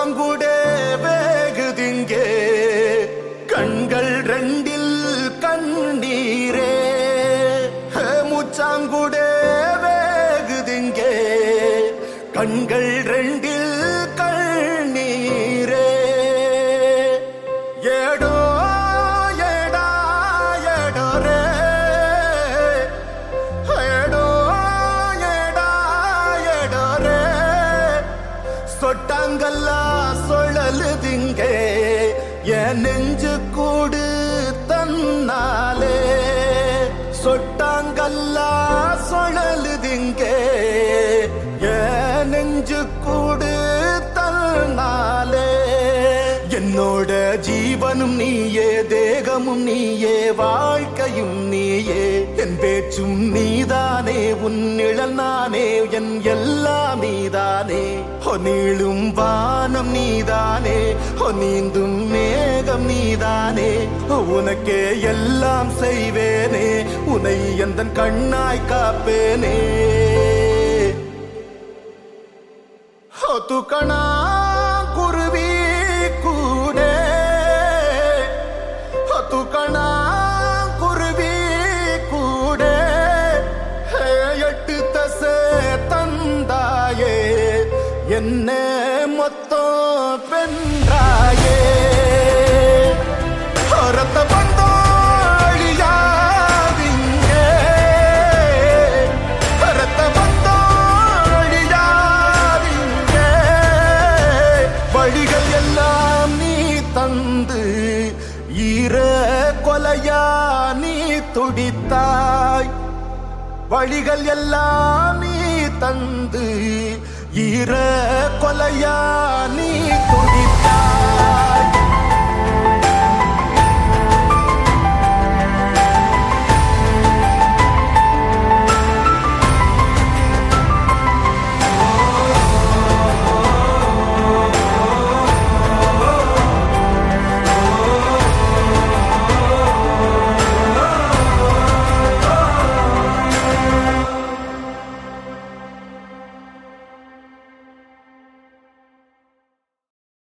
மூச்சாங்குடே வேகுதிங்கே கண்கள் ரெண்டில் கண்ணீரே ஹே, மூச்சாங்குடே வேகுதிங்கே கண்கள் ரெண்டில் கண்ணீரே ஏடோ ஏடா ஏடோ ரே ஏடோ ஏடா ஏடோ ரே சொட்டாங்கல்லா சுழலுதிங்க என் நெஞ்சு கூடு தன்னாலே சொட்டாங்கல்லா சுழலுதிங்க என் நெஞ்சு கூடு தன்னாலே என்னோட ஜீவனும் நீயே தேகமும் நீயே வாழ்க்கையும் நீயே என் பேச்சும் நீதானே உன் நிழல் நானே என் எல்லாம் நீதானே ஹோ நீளும் வானம் நீதானே ஹோ நீந்தும் மேகம் நீதானே ஹோ, உனக்கே எல்லாம் செய்வேனே உனை எந்த கண்ணாய் காப்பேனே ஹோ, துக்கணா குருவி கூடே ஹோ, துக்கணா குருவி கூடே ஹே, எட்டு தசை தந்தாயே என்ன மொத்தம் வென்றாயே ஹோ, ரத்த பந்தோழியாதிங்கே ரத்த பந்தோழியாதிங்கே வழிகள் எல்லாம் நீ தந்து ஈர கொலையா நீ துடித்தாய் வழிகள் எல்லாம் நீ தந்து ஈர கொலையா நீ துடித்தாய்